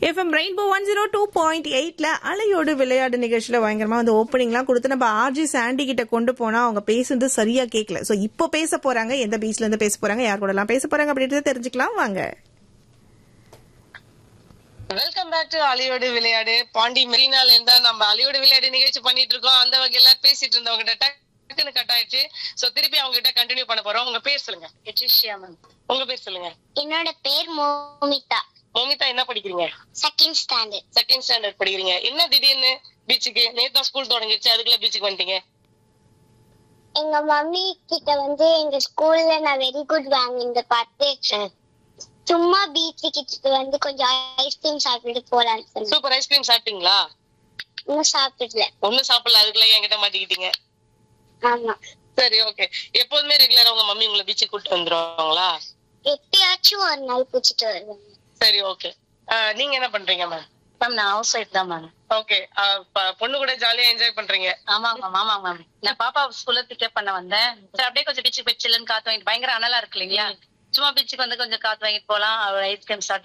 FM rainbow one zero two point எயிட்ல அலையோடு விளையாடு நிகழ்ச்சியில பயங்கரமா வந்து ஓப்பனிங்லாம் கொடுத்து நம்ம ஆர்ஜி சாண்டி கிட்ட கொண்டு போனா அவங்க பேசுறது சரியா கேட்கல சோ இப்போ பேச போறாங்க எந்த பீச்ல இருந்து பேச போறாங்க யார் கூட எல்லாம் பேச போறாங்க அப்படின்றத தெரிஞ்சுக்கலாம் வாங்க வெல்கம் பேக் டு அலியோடு விளையாடு பாண்டி மெரினால இருந்தா நம்ம அலியோடு விளையாடு நிகழ்ச்சி பண்ணிட்டு இருக்கோம் அந்த வகையில பேசிட்டு இருந்தவங்க கிட்ட டக்குன்னு கட் ஆயிடுச்சு சோ திருப்பி அவங்க கிட்ட கண்டினியூ பண்ண போறோம் உங்க பேர் சொல்லுங்க லெட்டிஷியா மேம் உங்க பேர் சொல்லுங்க என்னோட பேர் மோமிதா மோமிதா என்ன படிக்கிறீங்க செகண்ட் ஸ்டாண்டர்ட் செகண்ட் ஸ்டாண்டர்ட் படிக்கிறீங்க என்ன திடீர்னு பீச்சுக்கு நேத்து தான் ஸ்கூல் தொடங்கிருச்சு அதுக்குள்ள பீச்சுக்கு வந்துட்டீங்க எங்க மம்மி கிட்ட வந்து எங்க ஸ்கூல்ல நான் வெரி குட் வாங்கினத பார்த்து சும்மா பீச் கிட்ட வந்து கொஞ்சம் ஐஸ்கிரீம் சாப்பிட்டு போலான்னு சொன்னேன் சூப்பர் ஐஸ்கிரீம் சாப்பிட்டீங்களா இன்னும் சாப்பிடல ஒண்ணும் சாப்பிடல அதுக்குள்ள என்கிட்ட மாட்டிக்கிட்டீங்க ஆமா சரி ஓகே எப்போதுமே ரெகுலரா உங்க மம்மி உங்களை பீச்சுக்கு கூட்டு வந்துருவாங்களா எப்பயாச்சும் ஒரு நாள் பூச்சிட்டு வருவேன் சரி ஓகே நீங்க என்ன பண்றீங்க மேம் மேம் நான் ஹவுஸ் ஒய்ஃப் தான் மேம் ஓகே பொண்ணு கூட ஜாலியா என்ஜாய் பண்றீங்க ஆமாங்க மேம் ஆமாங்க மேம் நான் பாப்பா ஸ்கூல்ல பிக்கப் பண்ண வந்தேன் சரி அப்படியே கொஞ்சம் பீச்சுக்கு போய் சில்லுன்னு காத்து வாங்கிட்டு பயங்கர அனலா இருக்கு இல்லைங்களா சும்மா பீச்சுக்கு வந்து கொஞ்சம் காத்து வாங்கிட்டு போலாம் அவர் ஐஸ்கிரீம் சாப்பிட்டு